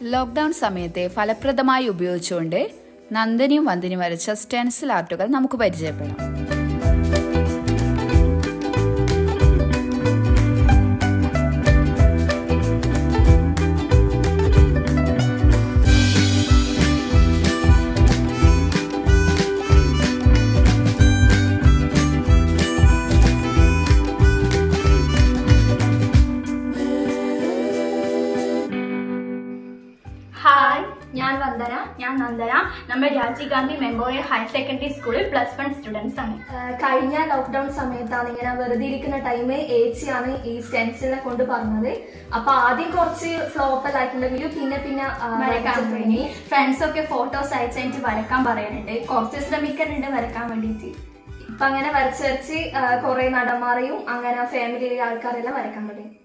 Lockdown സമയത്തെ ഫലപ്രദമായി ഉപയോഗിച്ചുകൊണ്ട് നന്ദനിയും വന്ദിനിയും വരച്ച സ്റ്റെൻസിൽ ആർട്ടുകൾ നമുക്ക് പരിചയപ്പെടാം ഹായ് ഞാൻ വന്ദന ഞാൻ നന്ദന നമ്മൾ Rajiv Gandhi memorial higher secondary സ്കൂളിൽ പ്ലസ് വൺ സ്റ്റുഡൻസ് ആണ് ആഹ് കഴിഞ്ഞ ലോക്ക്ഡൌൺ സമയത്താണ് ഇങ്ങനെ വെറുതെ ഇരിക്കുന്ന ടൈം ഏച്ചിയാണ് ഈ സ്റ്റെൻസിലിനെ കൊണ്ട് പറഞ്ഞത് അപ്പൊ ആദ്യം കുറച്ച് ഫ്ലോപ്പ് ആയിട്ടുണ്ടെങ്കിലും പിന്നെ പിന്നെ ആഹ് വരക്കാൻ വരച്ചു വേണ്ടി തുടങ്ങി. ഫ്രണ്ട്സ് ഒക്കെ ഫോട്ടോസ് അയച്ച് എനിക്ക് വരക്കാൻ പറയാനുണ്ട് കുറച്ച് ശ്രമിക്കുന്നുണ്ട് വരക്കാൻ വേണ്ടിയിട്ട് ഇപ്പൊ അങ്ങനെ വരച്ച് വരച്ച് കുറെ നടന്മാരെയും അങ്ങനെ ഫാമിലിയിലെ ആൾക്കാരെല്ലാം വരക്കാൻ തുടങ്ങി